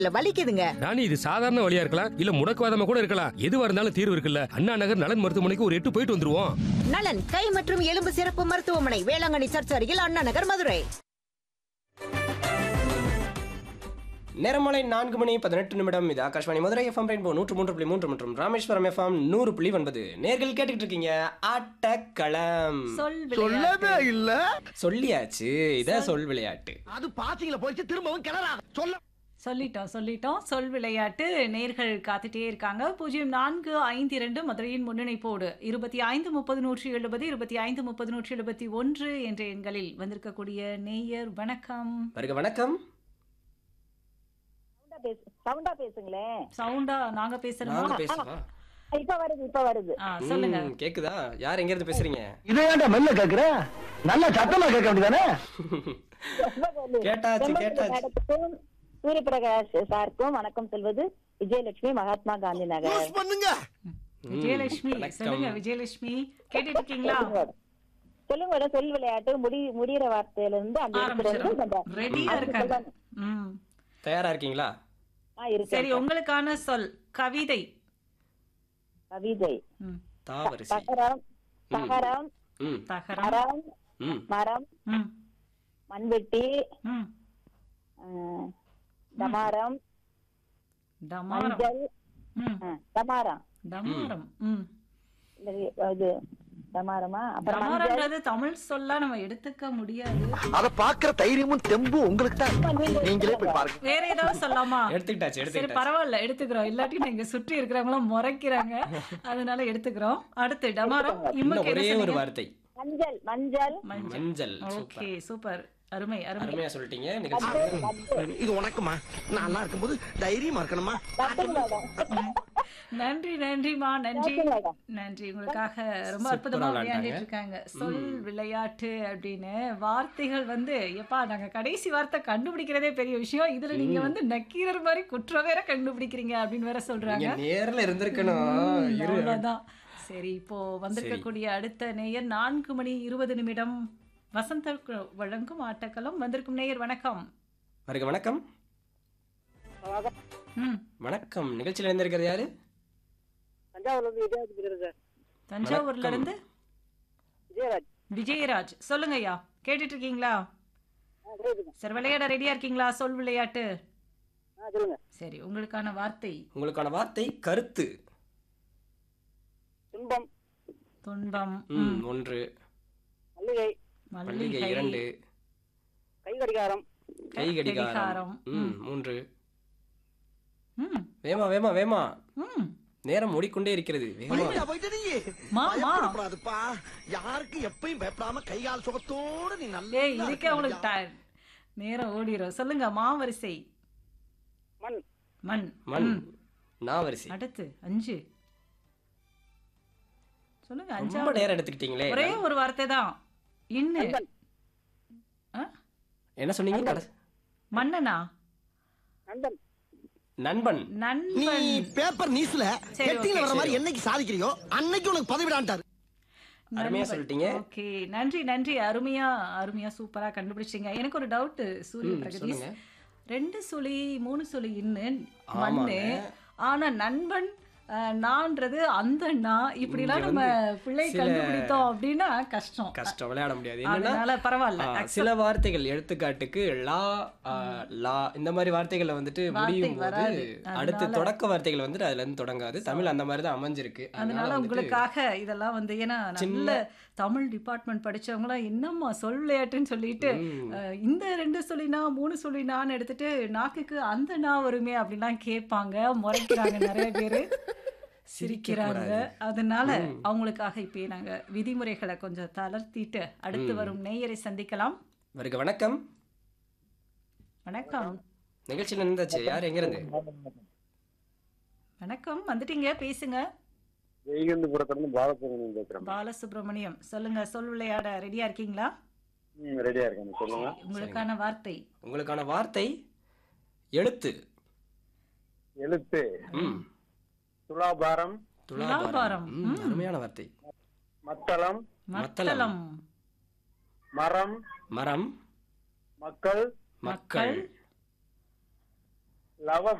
இல்ல வலிக்குதுங்க ராணி இது சாதாரண வழியா இருக்கலாம் இல்ல முடக்குவாதமா கூட இருக்கலாம் எதுவா இருந்தாலும் தீர்வு இருக்குல்ல அண்ணா நகர் நலன் மருத்துவமனைக்கு ஒரு எட்டு போயிட்டு வந்துருவோம் நலன் கை மற்றும் எலும்பு சிறப்பு மருத்துவமனை வேளாங்கண்ணி சர்ச் அருகில் அண்ணா நகர் மதுரை நேரமாலை நான்கு மணி பதினெட்டு நிமிடம் இது ஆகாஷ்வாணி மதுரை எஃப்எம் ரெயின்போ நூற்று மூன்று புள்ளி மூன்று மற்றும் ராமேஸ்வரம் எஃப்எம் நூறு புள்ளி ஒன்பது நேர்கள் கேட்டுக்கிட்டு இருக்கீங்க ஆட்டக்களம் சொல் சொல்லவே விளையாட்டு இல்ல சொல்லியாச்சு இதான் சொல் விளையாட்டு அது பாத்தீங்களா போயிடுச்சு திரும்பவும் கிளறா சொல்ல சொல்லிட்டோம் சொல்லிட்டோம் சொல் விளையாட்டு நேர்கள் காத்துட்டே இருக்காங்க பூஜ்ஜியம் நான்கு ஐந்து இரண்டு மதுரையின் முன்னிணைப்போடு இருபத்தி ஐந்து முப்பது நூற்றி எழுபது இருபத்தி ஐந்து முப்பது நூற்றி எழுபத்தி ஒன்று என்ற எண்களில் வந்திருக்கக்கூடிய நேயர் வணக்கம் வருக வணக்கம் சவுண்டா பேசுங்களேன் சவுண்டா நாங்க பேசுறோமா நாங்க பேசுவா இப்ப வருது இப்ப வருது ஆ, சொல்லுங்க ம், கேக்குதா யார் எங்க இருந்து பேசுறீங்க இதை ஏன்டா மெல்ல கேக்குற நல்லா சத்தமா கேட்க வேண்டியதானே கேட்டாச்சு, செம்பருத்தி கேட்டாச்சு. மேடத்துக்கும் சூரியபிரகாஷ் சாருக்கும் வணக்கம் சொல்வது விஜயலட்சுமி மகாத்மா காந்தி நகர் பண்ணுங்க விஜயலட்சுமி வணக்கம். சொல்லுங்க விஜயலட்சுமி கேட்டுட்டு இருக்கீங்களா சொல்லுங்க மேடம் சொல் விளையாட்டு முடி முடியிற வார்த்தையில இருந்து அந்த இடத்துல இருந்து நம்ம ஆரம்பிச்சிடும் ரெடியா இருக்காங்க ம் தயாரா இருக்கீங்களா ஆ, இருக்கு சரி உங்களுக்கான சொல் கவிதை கவிதை ம் தாவரிசை தகரம் தகரம் ம் தகரம் மரம் ம் மரம் ம் மண்வெட்டி ம் ஆ, டமாரம் டமாரம் மஞ்சள் ம் ஆ, டமாரம் டமாரம் ம் இல்ல, இது டமாரமா அப்புறம் மஞ்சள் டமாரம்ன்றது தமிழ் சொல்லா நம்ம எடுத்துக்க முடியாது அத பாக்குற தைரியமும் தெம்பும் உங்களுக்கு தான் நீங்களே போய் பாருங்க வேற ஏதாவது சொல்லலாமா எடுத்துக்கிட்டாச்சு சரி எடுத்துக்கிட்டாச்சு பரவாயில்ல எடுத்துக்கிறோம் இல்லாட்டி நான் இங்க சுற்றி இருக்கிறவங்களும் முறைக்கிறாங்க அதனால எடுத்துக்கிறோம் அடுத்து டமாரம் இன்னும் இம்முக்கு ஒரே என்ன ஒரு சொன்னீங்க? வார்த்தை மஞ்சள் மஞ்சள் மஞ்சள் மஞ்சள் ஓகே சூப்பர் சூப்பர் அருமை அருமை அருமையா சொல்லிட்டீங்க நிகழ்ச்சி இது உனக்குமா நான் நல்லா இருக்கும்போது தைரியமா இருக்கணுமா பத்துக்கு மேடம் நன்றி நன்றிமா நன்றி நன்றி மேடம் நன்றி உங்களுக்காக ரொம்ப சூப்பரா அற்புதமா விளையாண்டாங்க. விளையாண்டுட்டு இருக்காங்க சொல் விளையாட்டு அப்படின்னு வார்த்தைகள் வந்து எப்பா நாங்க கடைசி வார்த்தை கண்டுபிடிக்கிறதே பெரிய விஷயம் இதுல நீங்க வந்து நக்கீரர் மாதிரி குற்றம் வேற கண்டுபிடிக்கிறீங்க அப்படின்னு வேற சொல்றாங்க நீங்க நேர்ல இருந்திருக்கணும் ம், இரு அவ்வளவுதான் சரி இப்போ வந்திருக்கக்கூடிய அடுத்த நேயர் நான்கு மணி இருபது நிமிடம் வசந்த கு- வழங்கும் ஆட்டக்களம் வந்திருக்கும் நேயர் வணக்கம் வருக வணக்கம் ம் வணக்கம் நிகழ்ச்சியில் இருந்திருக்கிறது யாரு தஞ்சாவூர்ல இருந்து விஜயாஜ் பேசுறேன் சார் தஞ்சாவூர்ல வணக்கம். இருந்து விஜயராஜ் விஜயராஜ் சொல்லுங்க ஐயா கேட்டுட்டு இருக்கீங்களா ஆ கேக்குதுங்க சரி விளையாட ரெடியா இருக்கீங்களா சொல் விளையாட்டு ஆ சொல்லுங்க சரி உங்களுக்கான வார்த்தை உங்களுக்கான வார்த்தை கருத்து துன்பம் துன்பம் ம், ம், ஒன்று மல்லிகை மல்லிகை மல்லிகை இரண்டு கை கடிகாரம் கை கடிகாரம் கடிகாரம். ம் மூன்று ம் வேமா வேமா வேமா ம் நேரம் ஓடிக்கொண்டே இருக்கிறது வேமா பயப்படா போயிட்டு நீ மா, மா. பயப்படக்கூடாதுப்பா யாருக்கு எப்பயும் பயப்படாம கை கால் சுகத்தோட நீ நல்லா ஏய் இதுக்கே உங்களுக்கு டை- நேரம் ஓடிரும் சொல்லுங்க மாவரிசை மண் மண் மண் ம். நாவரிசை அடுத்து அஞ்சு சொல்லுங்க ரொம்ப அஞ்சாவது நேரம் எடுத்துக்கிட்டீங்களே ஒரே ஒரு வார்த்தை தான் இன்னு ஆ? என்ன சொன்னீங்க கடைசி? மன்னனா நண்பன் நண்பன் நீ நண்பன் பேப்பர் நியூஸ்ல சரி, ஹெட்டிங்ல okay. வர மாதிரி என்னைக்கு சாதிக்கிறியோ அன்னைக்கு உனக்கு பதவிடான்ட்டாரு அருமையா சொல்லிட்டீங்க ஓகே நன்றி நன்றி அருமையா அருமையா சூப்பரா கண்டுபிடிச்சிங்க எனக்கு ஒரு டவுட் சூரிய ம், பிரகதீஷ் சொல்லுங்க. ரெண்டு சுழி மூணு சுழி இன்னு ஆமாங்க. மண்ணு ஆனா நண்பன் அஹ், நான்றது அந்த நான் இப்படிலாம் இங்க நம்ம வந்து பிள்ளை சில- கண்டுபிடித்தோம் அப்படின்னா கஷ்டம் கஷ்டம் விளையாட முடியாது என்னன்னா அதனால பரவாயில்ல ஆ, accept- சில வார்த்தைகள் எடுத்துக்காட்டுக்கு லா ஆ, லா இந்த மாதிரி வார்த்தைகளை வந்துட்டு வார்த்தை முடியும் போது வராது. அடுத்து அதனால- தொடக்க வார்த்தைகள் வந்துட்டு அதுல இருந்து தொடங்காது தமிழ் அந்த மாதிரி தான் அமைஞ்சிருக்கு அதனால வந்துட்டு உங்களுக்காக இதெல்லாம் வந்து ஏன்னா நல்ல தமிழ் டிபார்ட்மெண்ட் படிச்சவங்களாம் என்னம்மா சொல் விளையாட்டுன்னு சொல்லிட்டு ம். அஹ், இந்த ரெண்டு சொல்லினா மூணு சொல்லினான்னு எடுத்துட்டு நாக்குக்கு அந்த நா வருமே அப்படிலாம் கேட்பாங்க முறைக்கிறாங்க நிறைய பேரு சிரிக்கிறாங்க சிரிக்கக்கூடாது. அதனால அவங்களுக்காக இப்பயே நாங்க விதிமுறைகளை கொஞ்சம் தளர்த்திட்டு அடுத்து வரும் நேயரை சந்திக்கலாம் வருக வணக்கம் வணக்கம் நிகழ்ச்சியில் இருந்தாச்சு யார் எங்க இருந்து வணக்கம் வந்துட்டீங்க பேசுங்க வெய்கந்தபுரத்துலேருந்து பாலசுப்ரமணியம் பேசுறேன் பாலசுப்ரமணியம் சொல்லுங்க சொல் விளையாட ரெடியா இருக்கீங்களா ம் ரெடியா இருக்கேன் சொல்லுங்க உங்களுக்கான வார்த்தை உங்களுக்கான வார்த்தை எழுத்து எழுத்து ம் துலாபாரம் துலாபாரம் துலாபாரம். ம், ம். அருமையான வார்த்தை மத்தளம் மத்தளம் மரம் மரம் மக்கள் மக்கள் லவ